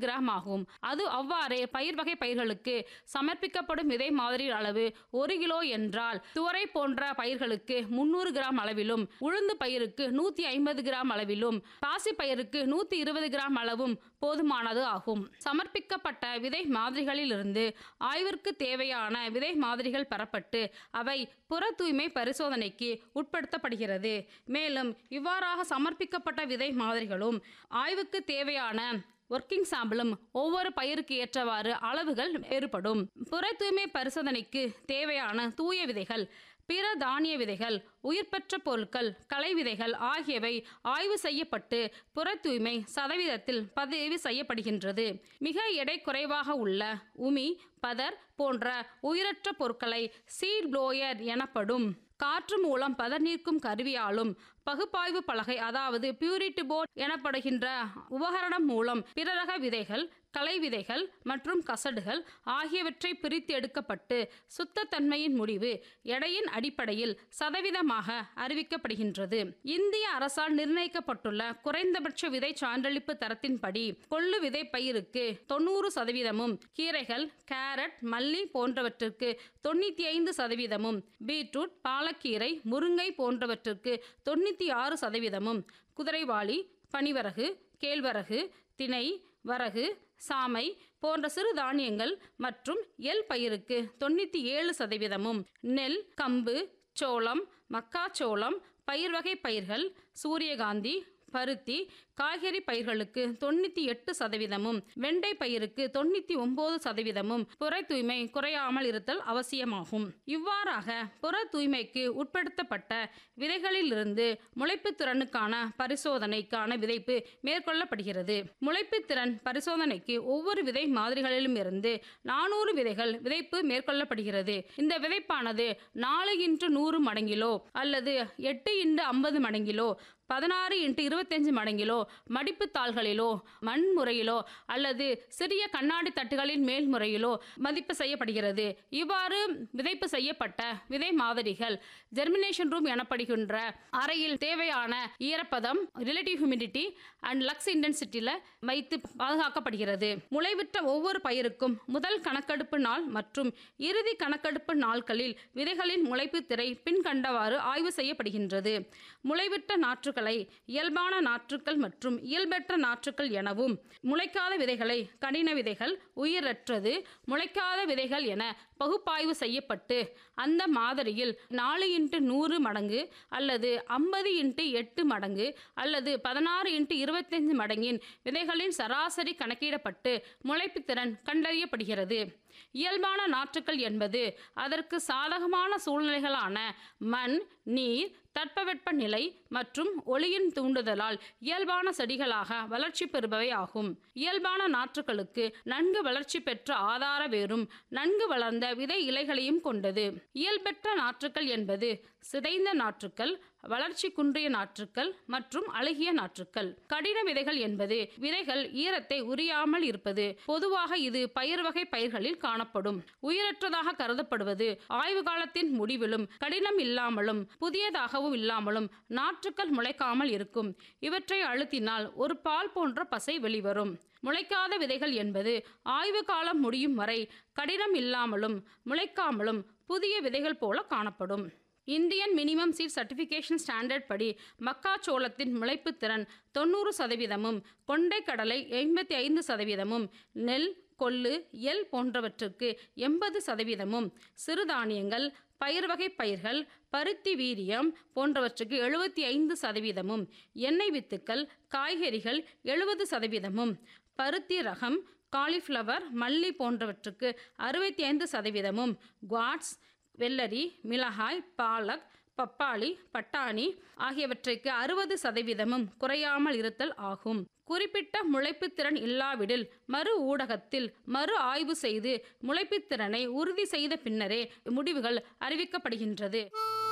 gram ஆகும் அது அவ்வாறே பயிர் வகை பயிர்களுக்கு சமர்ப்பிக்கப்படும் விதை மாதிரி அளவு ஒரு கிலோ என்றால் துவரை போன்ற பயிர்களுக்கு முன்னூறு கிராம் அளவிலும் உளுந்து பயிருக்கு நூத்தி ஐம்பது கிராம் அளவிலும் பாசி பயிருக்கு நூத்தி இருபது கிராம் அளவும் போதுமானது ஆகும் சமர்ப்பிக்கப்பட்ட விதை மாதிரிகளிலிருந்து ஆய்விற்கு தேவையான விதை மாதிரிகள் பெறப்பட்டு அவை புற தூய்மை பரிசோதனைக்கு உட்படுத்தப்படுகிறது மேலும் இவ்வாறாக சமர்ப்பிக்கப்பட்ட விதை மாதிரிகளும் ஆய்வுக்கு தேவையான ஒர்க்கிங் சாம்பிளும் ஒவ்வொரு பயிருக்கு ஏற்றவாறு அளவுகள் வேறுபடும் புற தூய்மை பரிசோதனைக்கு தேவையான தூய விதைகள் பிற தானிய விதைகள் உயிர்பெற்ற பொருட்கள் களை விதைகள் ஆகியவை ஆய்வு செய்யப்பட்டு புற தூய்மை சதவீதத்தில் பதிவு செய்யப்படுகின்றது மிக எடை குறைவாக உள்ள உமி பதர் போன்ற உயிரற்ற பொருட்களை சீட் ப்ளோயர் எனப்படும் காற்று மூலம் பதர் நீக்கும் கருவியாலும் பகுப்பாய்வு பலகை அதாவது பியூரிட்டி போர்ட் எனப்படுகின்ற உபகரணம் மூலம் பிறரக விதைகள் களை விதைகள் மற்றும் கசடுகள் ஆகியவற்றை பிரித்து எடுக்கப்பட்டு சுத்தத்தன்மையின் முடிவு எடையின் அடிப்படையில் சதவீதமாக அறிவிக்கப்படுகின்றது இந்திய அரசால் நிர்ணயிக்கப்பட்டுள்ள குறைந்தபட்ச விதை சான்றளிப்பு தரத்தின்படி கொள்ளு விதை பயிருக்கு தொண்ணூறு சதவீதமும் கீரைகள் கேரட் மல்லி போன்றவற்றிற்கு தொண்ணூத்தி ஐந்து சதவீதமும் பீட்ரூட் பாலக்கீரை முருங்கை போன்றவற்றிற்கு தொண்ணூத்தி ஆறு சதவீதமும் குதிரைவாளி பனிவரகு கேழ்வரகு திணை வரகு சாமை போன்ற சிறு தானியங்கள் மற்றும் எல் பயிருக்கு தொண்ணூற்றி ஏழு சதவீதமும் நெல் கம்பு சோளம் மக்காச்சோளம் பயிர் வகை பயிர்கள் சூரியகாந்தி பருத்தி காய்கறி பயிர்களுக்கு தொண்ணூற்றி எட்டு சதவீதமும் வெண்டை பயிருக்கு தொண்ணூற்றி ஒன்பது சதவீதமும் புற தூய்மை குறையாமல் இருத்தல் அவசியமாகும் இவ்வாறாக புற தூய்மைக்கு உட்படுத்தப்பட்ட விதைகளிலிருந்து முளைப்புத் திறனுக்கான பரிசோதனைக்கான விதைப்பு மேற்கொள்ளப்படுகிறது முளைப்புத் திறன் பரிசோதனைக்கு ஒவ்வொரு விதை மாதிரிகளிலும் இருந்து நானூறு விதைகள் விதைப்பு மேற்கொள்ளப்படுகிறது இந்த விதைப்பானது நாலு இன்ட்டு நூறு மடங்கிலோ அல்லது எட்டு இன்ட்டு ஐம்பது மடங்கிலோ பதினாறு இன்ட்டு இருபத்தஞ்சு மடங்கிலோ மடிப்பு தாள்களிலோ மண் முறையிலோ அல்லது சிறிய கண்ணாடி தட்டுகளின் மேல் முறையிலோ மதிப்பு செய்யப்படுகிறது இவ்வாறு விதைப்பு செய்யப்பட்ட விதை மாதிரிகள் ஜெர்மினேஷன் ரூம் எனப்படுகின்ற அறையில் தேவையான ஈரப்பதம் ரிலேட்டிவ் ஹியூமிடிட்டி அண்ட் லக்ஸ் இன்டென்சிட்டியில் வைத்து பாதுகாக்கப்படுகிறது முளைவிட்ட ஒவ்வொரு பயிருக்கும் முதல் கணக்கெடுப்பு நாள் மற்றும் இறுதி கணக்கெடுப்பு நாட்களில் விதைகளின் முளைப்பு திரை பின்கண்டவாறு ஆய்வு செய்யப்படுகின்றது முளைவிட்ட நாற்றுகளை இயல்பான நாற்றுக்கள் மற்றும் இயல்பற்ற நாற்றுக்கள் எனவும் முளைக்காத விதைகளை கடின விதைகள் உயிரற்றது முளைக்காத விதைகள் என பகுப்பாய்வு செய்யப்பட்டு அந்த மாதிரியில் நாலு இன்ட்டு நூறு மடங்கு அல்லது ஐம்பது இன்ட்டு எட்டு மடங்கு அல்லது பதினாறு இன்ட்டு இருபத்தஞ்சு மடங்கின் விதைகளின் சராசரி கணக்கிடப்பட்டு முளைப்புத்திறன் கண்டறியப்படுகிறது இயல்பான நாற்றுக்கள் என்பது அதற்கு சாதகமான சூழ்நிலைகளான மண் நீர் தட்பவெப்ப நிலை மற்றும் ஒளியின் தூண்டுதலால் இயல்பான செடிகளாக வளர்ச்சி பெறுபவை ஆகும் இயல்பான நாற்றுகளுக்கு நன்கு வளர்ச்சி பெற்ற ஆதார வேரும் நன்கு வளர்ந்த விதை இலைகளையும் கொண்டது இயல்பெற்ற நாற்றுக்கள் என்பது சிதைந்த நாற்றுக்கள் வளர்ச்சி குன்றிய நாற்றுக்கள் மற்றும் அழுகிய நாற்றுக்கள் கடின விதைகள் என்பது விதைகள் ஈரத்தை உரியாமல் இருப்பது பொதுவாக இது பயிர் வகை பயிர்களில் காணப்படும் உயிரற்றதாக கருதப்படுவது ஆய்வு காலத்தின் முடிவிலும் கடினம் இல்லாமலும் புதியதாகவும் இல்லாமலும் நாற்றுக்கள் முளைக்காமல் இருக்கும் இவற்றை அழுத்தினால் ஒரு பால் போன்ற பசை வெளிவரும் முளைக்காத விதைகள் என்பது ஆய்வு காலம் முடியும் வரை கடினம் இல்லாமலும் முளைக்காமலும் புதிய விதைகள் போல காணப்படும் Indian minimum seed certification standard படி மக்காச்சோளத்தின் முளைப்புத் திறன் தொண்ணூறு சதவீதமும் கொண்டை கடலை எண்பத்தி ஐந்து சதவீதமும் நெல் கொள்ளு எல் போன்றவற்றுக்கு எண்பது சதவீதமும் சிறுதானியங்கள் பயிர் வகை பயிர்கள் பருத்தி வீரியம் போன்றவற்றுக்கு எழுபத்தி ஐந்து சதவீதமும் எண்ணெய் வித்துக்கள் காய்கறிகள் எழுபது சதவீதமும் பருத்தி ரகம் காலிஃப்ளவர் மல்லி போன்றவற்றுக்கு அறுபத்தி ஐந்து சதவீதமும் குவாட்ஸ் வெள்ளரி மிளகாய் பாலக் பப்பாளி பட்டாணி ஆகியவற்றைக்கு அறுபது சதவீதமும் குறையாமல் இருத்தல் ஆகும் குறிப்பிட்ட முளைப்புத்திறன் இல்லாவிடில் மறு ஊடகத்தில் மறு ஆய்வு செய்து முளைப்புத்திறனை உறுதி செய்த பின்னரே முடிவுகள் அறிவிக்கப்படுகின்றது